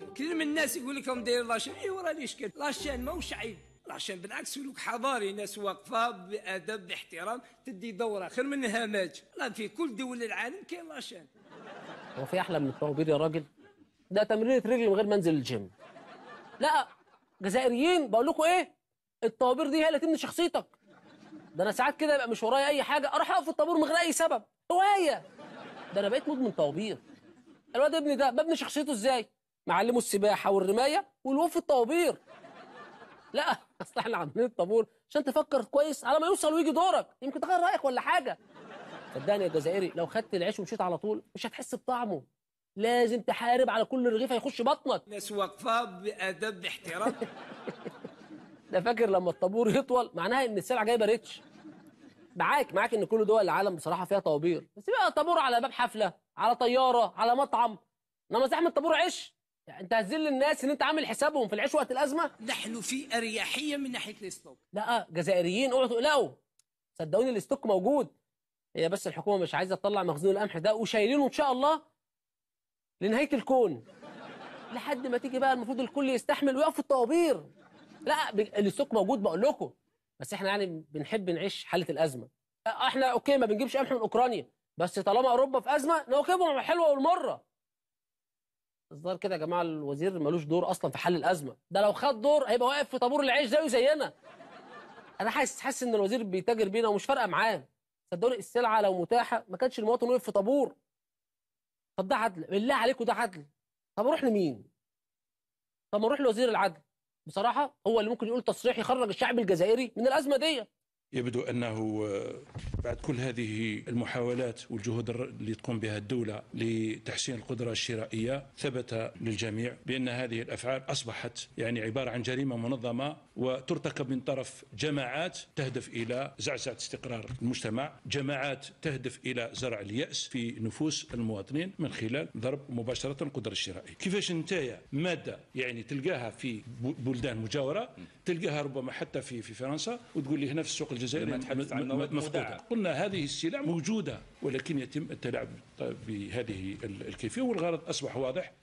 كثير من الناس يقول لك هم داير لاشين اي ورا ليش كده لاشين ماهوش عيب لاشين بالعكس سلوك حضاري ناس واقفه بادب باحترام تدي دوره خير من هماج لا في كل دول العالم كاين لاشين هو في احلى من الطوابير يا راجل ده تمرينة رجل من غير ما انزل الجيم لا جزائريين بقول لكم ايه الطوابير دي هي اللي تبني شخصيتك ده انا ساعات كده يبقى مش ورايا اي حاجه اروح اقف في الطابور من غير اي سبب هوايه ده انا بقيت مدمن طوابير الواد ابني ده ببني شخصيته ازاي معلمه السباحه والرمايه والوقوف في الطوابير لا اصل احنا عاملين الطابور عشان تفكر كويس على ما يوصل ويجي دورك يمكن تغير رايك ولا حاجه صدقني يا جزائري لو خدت العيش ومشيت على طول مش هتحس بطعمه لازم تحارب على كل رغيف هيخش بطنك ناس واقفه بادب باحترام ده فاكر لما الطابور يطول معناها ان السلعه جايبه ريتش معاك معاك ان كل دول العالم بصراحه فيها طوابير بس بقى طابور على باب حفله على طياره على مطعم انما زحمه طابور عيش يعني انت هتذل الناس ان انت عامل حسابهم في العيش وقت الازمه نحن في اريحيه من ناحيه الستوك لا جزائريين اوعوا تقلقوا صدقوني الاستوك موجود هي بس الحكومه مش عايزه تطلع مخزون القمح ده وشايلينه ان شاء الله لنهايه الكون لحد ما تيجي بقى المفروض الكل يستحمل ويقف في الطوابير لا ب- الاستوك موجود بقول لكم بس احنا يعني بنحب نعيش حاله الازمه احنا اوكي ما بنجيبش قمح من اوكرانيا بس طالما اوروبا في ازمه نواكبهم الحلوه والمره الظاهر كده يا جماعه الوزير ملوش دور اصلا في حل الازمه ده لو خد دور هيبقى واقف في طابور العيش زيه زينا انا حاسس حاسس ان الوزير بيتاجر بينا ومش فارقه معاه صدقوني السلعه لو متاحه ما كانش المواطن وقف في طابور طب ده عدل بالله عليكم ده عدل طب اروح لمين طب ما اروح لوزير العدل بصراحه هو اللي ممكن يقول تصريح يخرج الشعب الجزائري من الازمه دي يبدو انه آه، بعد كل هذه المحاولات والجهود الر- اللي تقوم بها الدوله لتحسين القدره الشرائيه ثبت للجميع بان هذه الافعال اصبحت يعني عباره عن جريمه منظمه وترتكب من طرف جماعات تهدف الى زعزعه استقرار المجتمع، جماعات تهدف الى زرع الياس في نفوس المواطنين من خلال ضرب مباشره القدره الشرائيه. كيفاش نتايا ماده يعني تلقاها في ب- بلدان مجاوره تلقاها ربما حتى في في فرنسا وتقول لي هنا في السوق الجزائري لما نتحدث عن م- مواد م- مفقودة. مودعة. قلنا هذه السلع موجودة ولكن يتم التلاعب بهذه ال- الكيفية والغرض أصبح واضح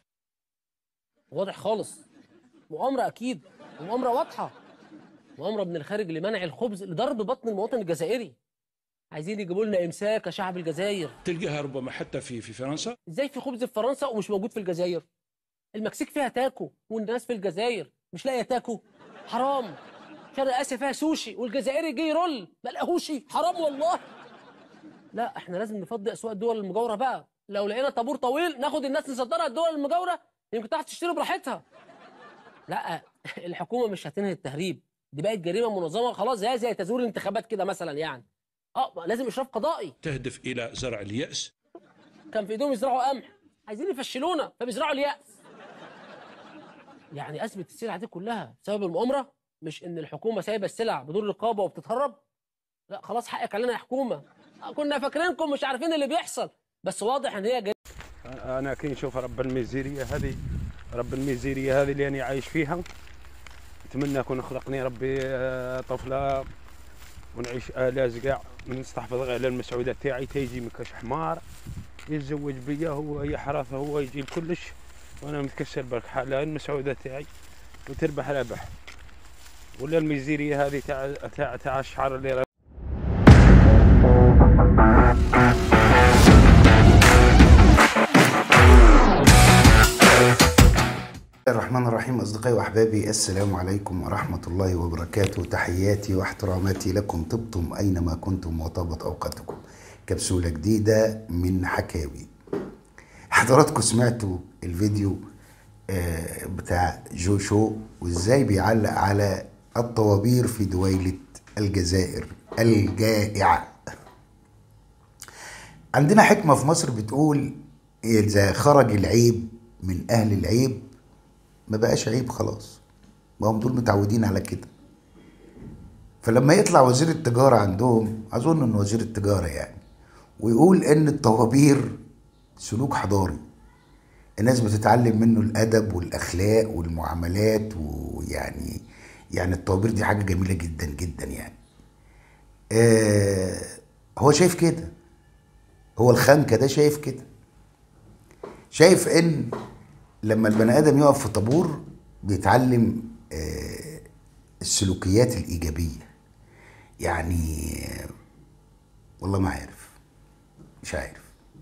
واضح خالص مؤامره اكيد مؤامره واضحه مؤامره من الخارج لمنع الخبز لضرب بطن المواطن الجزائري عايزين يجيبوا لنا امساك يا شعب الجزائر تلقاها ربما حتى في في فرنسا ازاي في خبز في فرنسا ومش موجود في الجزائر المكسيك فيها تاكو والناس في الجزائر مش لاقيه تاكو حرام شرق اسيا فيها سوشي والجزائري جه يرول ما لقاهوش حرام والله لا احنا لازم نفضي اسواق الدول المجاوره بقى لو لقينا طابور طويل ناخد الناس نصدرها الدول المجاوره يمكن تعرف تشتري براحتها لا الحكومه مش هتنهي التهريب دي بقت جريمه منظمه خلاص زي زي تزوير الانتخابات كده مثلا يعني اه لازم اشراف قضائي تهدف إلى زرع اليأس كان في ايديهم يزرعوا قمح عايزين يفشلونا فبيزرعوا اليأس يعني أزمة السلع دي كلها بسبب المؤامرة مش إن الحكومة سايبة السلع بدون رقابة وبتتهرب لا خلاص حقك علينا يا حكومة كنا فاكرينكم مش عارفين اللي بيحصل بس واضح إن هي جاية انا كي نشوف رب الميزيريه هذه رب الميزيريه هذه اللي انا عايش فيها نتمنى يكون خلقني ربي آه، طفله ونعيش الاز كاع نستحفظ غير على المسعوده تاعي تيجي من كاش حمار يتزوج بيا هو يحرث هو يجيب كلش وانا متكسر برك حال المسعوده تاعي وتربح ربح ولا الميزيريه هذه تاع تاع تاع الشعر اللي الرحمن الرحيم أصدقائي وأحبابي السلام عليكم ورحمة الله وبركاته تحياتي واحتراماتي لكم طبتم أينما كنتم وطابت أوقاتكم كبسولة جديدة من حكاوي حضراتكم سمعتوا الفيديو آه، بتاع جوشو وازاي بيعلق على الطوابير في دويلة الجزائر الجائعة عندنا حكمة في مصر بتقول إذا خرج العيب من أهل العيب ما بقاش عيب خلاص ما هم دول متعودين على كده فلما يطلع وزير التجارة عندهم أظن إن وزير التجارة يعني ويقول إن الطوابير سلوك حضاري الناس بتتعلم منه الأدب والأخلاق والمعاملات ويعني يعني الطوابير دي حاجة جميلة جدا جدا يعني آه هو شايف كده هو الخنكة ده شايف كده شايف إن لما البني ادم يقف في طابور بيتعلم آه، السلوكيات الايجابيه يعني آه، والله ما عارف مش عارف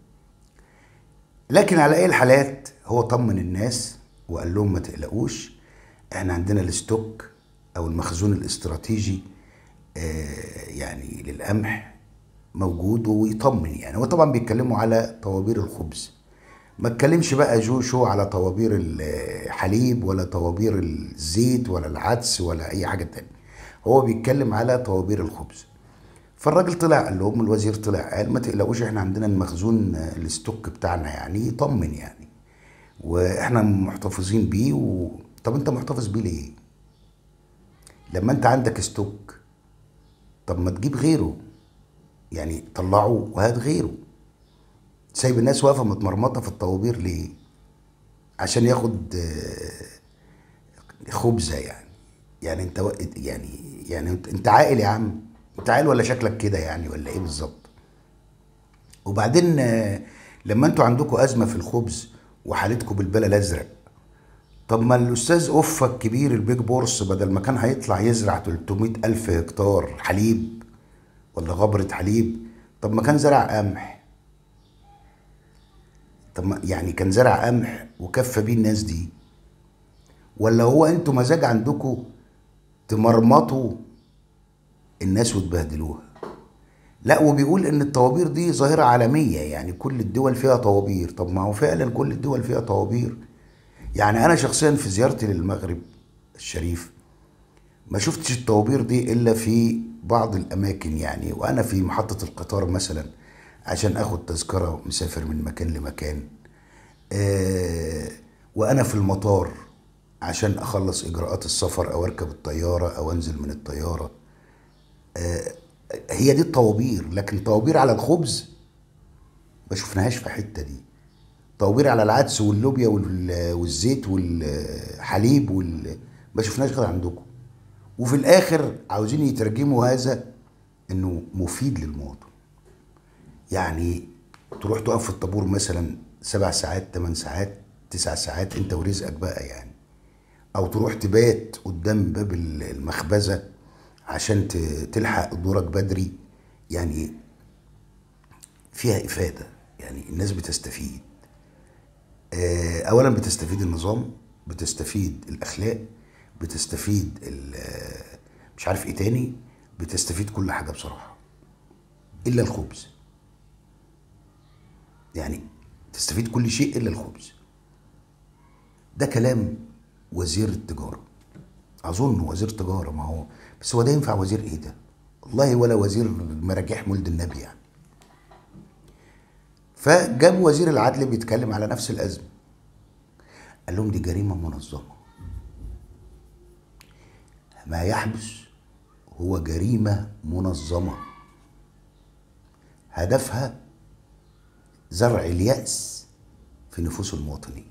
لكن على اي الحالات هو طمن الناس وقال لهم ما تقلقوش احنا عندنا الستوك او المخزون الاستراتيجي آه، يعني للقمح موجود ويطمن يعني هو طبعا بيتكلموا على طوابير الخبز ما اتكلمش بقى جوشو على طوابير الحليب ولا طوابير الزيت ولا العدس ولا اي حاجه تانية هو بيتكلم على طوابير الخبز فالراجل طلع قال لهم الوزير طلع قال ما تقلقوش احنا عندنا المخزون آه، الستوك بتاعنا يعني يطمن يعني واحنا محتفظين بيه و... طب انت محتفظ بيه ليه لما انت عندك ستوك طب ما تجيب غيره يعني طلعه وهات غيره سايب الناس واقفه متمرمطه في الطوابير ليه عشان ياخد آه، خبزه يعني يعني انت و- يعني يعني انت انت عاقل يا عم انت عاقل ولا شكلك كده يعني ولا ايه بالظبط وبعدين آه، لما انتوا عندكم ازمه في الخبز وحالتكم بالبلا الازرق طب ما الاستاذ اوفا الكبير البيج بورس بدل ما كان هيطلع يزرع 300 الف هكتار حليب ولا غبرة حليب طب ما كان زرع قمح طب ما يعني كان زرع قمح وكفى بيه الناس دي ولا هو انتوا مزاج عندكم تمرمطوا الناس وتبهدلوها لا وبيقول ان الطوابير دي ظاهرة عالمية يعني كل الدول فيها طوابير طب ما هو فعلا كل الدول فيها طوابير يعني انا شخصيا في زيارتي للمغرب الشريف ما شفتش الطوابير دي الا في بعض الاماكن يعني وانا في محطة القطار مثلا عشان اخد تذكرة مسافر من مكان لمكان آه وانا في المطار عشان اخلص اجراءات السفر او اركب الطيارة او انزل من الطيارة آه هي دي الطوابير لكن طوابير على الخبز ما شفناهاش في حتة دي طوابير على العدس واللوبيا وال- والزيت والحليب وال... ما شفناش غير عندكم وفي الاخر عاوزين يترجموا هذا انه مفيد للمواطن يعني تروح تقف في الطابور مثلا سبع ساعات ثمان ساعات تسع ساعات انت ورزقك بقى يعني او تروح تبات قدام باب المخبزه عشان ت- تلحق دورك بدري يعني فيها افاده يعني الناس بتستفيد آه، اولا بتستفيد النظام بتستفيد الاخلاق بتستفيد ال- آه، مش عارف ايه تاني بتستفيد كل حاجه بصراحه الا الخبز يعني تستفيد كل شيء الا الخبز ده كلام وزير التجاره اظن وزير تجاره ما هو بس هو ده ينفع وزير ايه ده والله ولا وزير مراجيح مولد النبي يعني فجاب وزير العدل بيتكلم على نفس الازمه قال لهم دي جريمه منظمه ما يحدث هو جريمه منظمه هدفها زرع الياس في نفوس المواطنين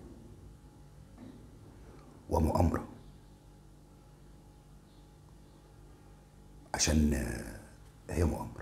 ومؤامره عشان آه، هي مؤامره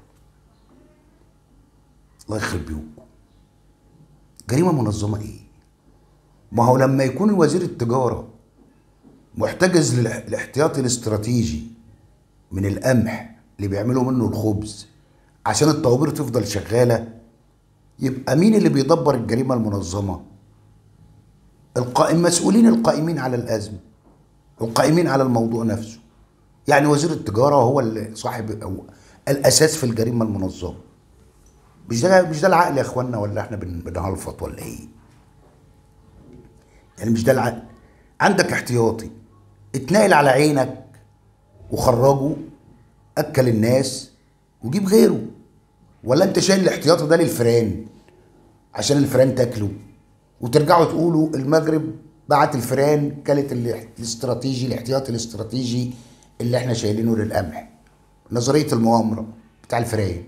الله يخرب بيوتكم جريمه منظمه ايه ما هو لما يكون وزير التجاره محتجز للاحتياطي الاستراتيجي من القمح اللي بيعملوا منه الخبز عشان الطوابير تفضل شغاله يبقى مين اللي بيدبر الجريمه المنظمه القائم مسؤولين القائمين على الازمه القائمين على الموضوع نفسه يعني وزير التجاره هو اللي صاحب أو الاساس في الجريمه المنظمه مش ده مش ده العقل يا اخوانا ولا احنا بن- بنهلفط ولا ايه يعني مش ده العقل عندك احتياطي اتنقل على عينك وخرجه اكل الناس وجيب غيره ولا انت شايل الاحتياطي ده للفئران عشان الفئران تاكله وترجعوا تقولوا المغرب بعت الفئران كلت ال- الاستراتيجي الاحتياطي الاستراتيجي اللي احنا شايلينه للقمح نظريه المؤامره بتاع الفئران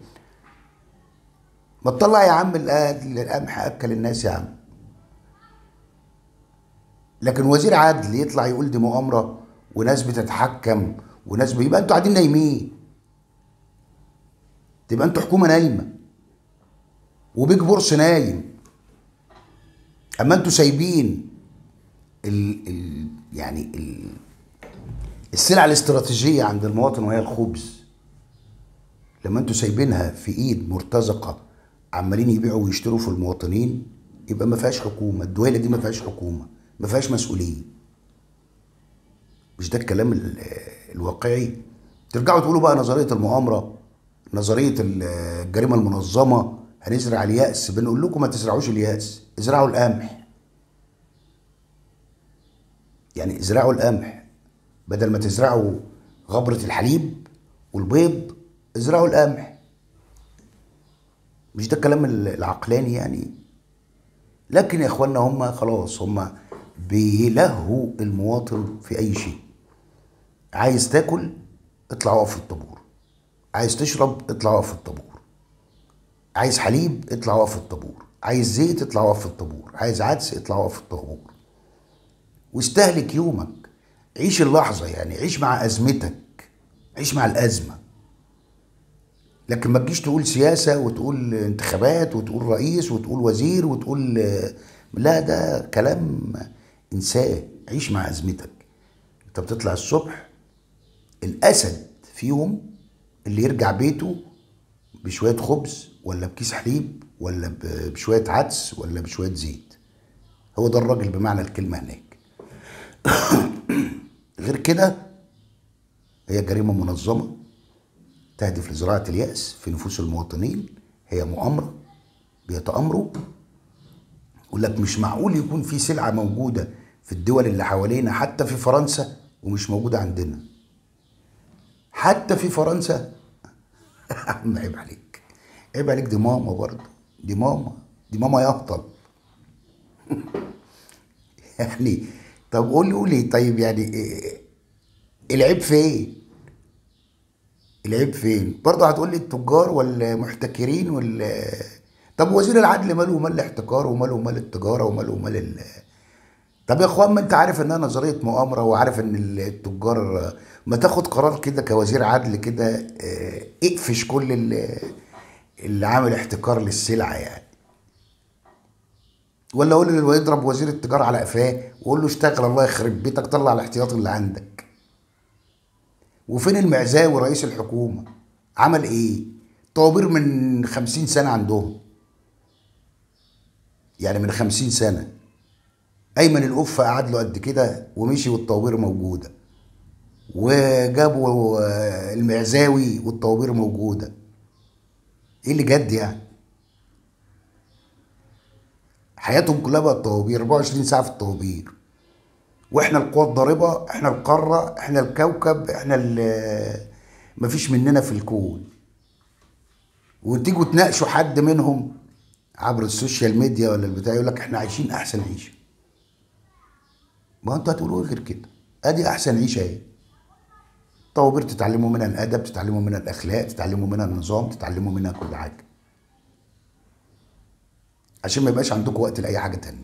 ما تطلع يا عم ال- القمح اكل الناس يا عم لكن وزير عدل يطلع يقول دي مؤامره وناس بتتحكم وناس بيبقى انتوا قاعدين نايمين تبقى انتوا حكومه نايمه وبيج بورس نايم اما انتوا سايبين ال ال يعني ال السلعه الاستراتيجيه عند المواطن وهي الخبز لما انتوا سايبينها في ايد مرتزقه عمالين يبيعوا ويشتروا في المواطنين يبقى ما فيهاش حكومه الدوله دي ما فيهاش حكومه ما فيهاش مسؤولين مش ده الكلام ال- الواقعي ترجعوا تقولوا بقى نظريه المؤامره نظريه ال- الجريمه المنظمه هنزرع الياس بنقول لكم ما تزرعوش الياس ازرعوا القمح يعني ازرعوا القمح بدل ما تزرعوا غبرة الحليب والبيض ازرعوا القمح مش ده الكلام العقلاني يعني لكن يا اخوانا هم خلاص هم بيلهوا المواطن في اي شيء عايز تاكل اطلع وقف في الطابور عايز تشرب اطلع وقف في الطابور عايز حليب اطلع وقف في الطابور عايز زيت اطلع وقف في الطابور عايز عدس اطلع وقف في الطابور واستهلك يومك عيش اللحظة يعني عيش مع أزمتك عيش مع الأزمة لكن ما تجيش تقول سياسة وتقول انتخابات وتقول رئيس وتقول وزير وتقول لا ده كلام انساه عيش مع أزمتك انت بتطلع الصبح الأسد فيهم اللي يرجع بيته بشوية خبز ولا بكيس حليب ولا ب- بشوية عدس ولا بشوية زيت هو ده الراجل بمعنى الكلمة هناك غير كده هي جريمة منظمة تهدف لزراعة اليأس في نفوس المواطنين هي مؤامرة بيتآمروا يقول لك مش معقول يكون في سلعة موجودة في الدول اللي حوالينا حتى في فرنسا ومش موجودة عندنا حتى في فرنسا يا عم عيب عليك عيب عليك دي ماما برضه دي ماما دي ماما يهطل يعني طب قول لي قول لي طيب يعني إيه- العيب فين؟ العيب فين؟ برضه هتقول لي التجار والمحتكرين وال طب وزير العدل ماله ومال الاحتكار وماله ومال التجاره وماله ومال ال... طب يا اخوان ما انت عارف انها نظريه مؤامره وعارف ان التجار ما تاخد قرار كده كوزير عدل كده اه، اقفش كل اللي, اللي عامل احتكار للسلعه يعني ولا اقول له يضرب وزير التجاره على قفاه وقول له اشتغل الله يخرب بيتك طلع الاحتياط اللي عندك وفين المعزاوي رئيس الحكومه عمل ايه طوابير من خمسين سنه عندهم يعني من خمسين سنه ايمن القفه قعد له قد كده ومشي والطوابير موجوده وجابوا آه، المعزاوي والطوابير موجوده ايه اللي جد يعني حياتهم كلها بقت طوابير 24 ساعه في الطوابير واحنا القوى الضاربه احنا القاره احنا الكوكب احنا ال- مفيش مننا في الكون وتيجوا تناقشوا حد منهم عبر السوشيال ميديا ولا البتاع يقول لك احنا عايشين احسن عيشه ما انتوا هتقولوا غير كده ادي احسن عيشه اهي طوابير تتعلموا منها الادب تتعلموا منها الاخلاق تتعلموا منها النظام تتعلموا منها كل حاجه عشان ما يبقاش عندكم وقت لاي حاجه تانية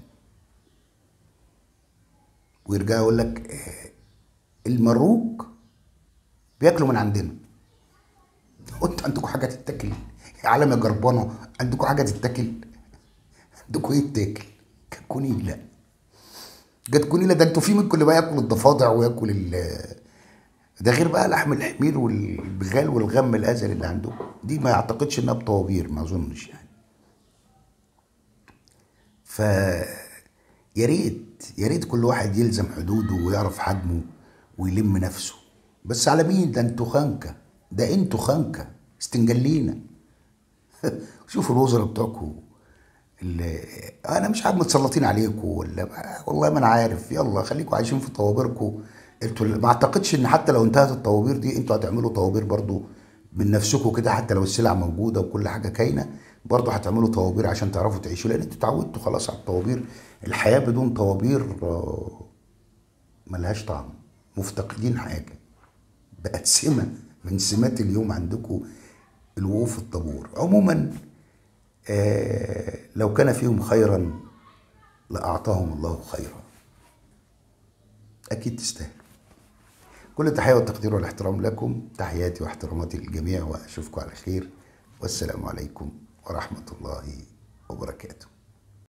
ويرجع يقول لك آه، المروك بياكلوا من عندنا وانتوا عندكم حاجه تتاكل يا عالم يا جربانه عندكم حاجه تتاكل عندكم ايه تتاكل كوني لا جت كوني لا ده انتوا في منكم اللي بقى ياكل الضفادع وياكل ال ده غير بقى لحم الحمير والبغال والغم الازل اللي عندكم دي ما يعتقدش انها بطوابير ما اظنش يعني ف يا ريت يا ريت كل واحد يلزم حدوده ويعرف حجمه ويلم نفسه بس على مين ده انتوا خانكه ده انتوا خانكه استنجلينا شوفوا الوزراء بتوعكم اللي انا مش عارف متسلطين عليكم ولا والله ما انا عارف يلا خليكم عايشين في طوابيركم انتوا ما اعتقدش ان حتى لو انتهت الطوابير دي انتوا هتعملوا طوابير برضو من نفسكم كده حتى لو السلع موجوده وكل حاجه كاينه برضو هتعملوا طوابير عشان تعرفوا تعيشوا لان انتوا اتعودتوا خلاص على الطوابير الحياه بدون طوابير آه، ملهاش طعم مفتقدين حاجه بقت سمه من سمات اليوم عندكم الوقوف في الطابور عموما آه، لو كان فيهم خيرا لأعطاهم الله خيرا أكيد تستاهل كل تحية والتقدير والاحترام لكم تحياتي واحتراماتي للجميع وأشوفكم على خير والسلام عليكم ورحمة الله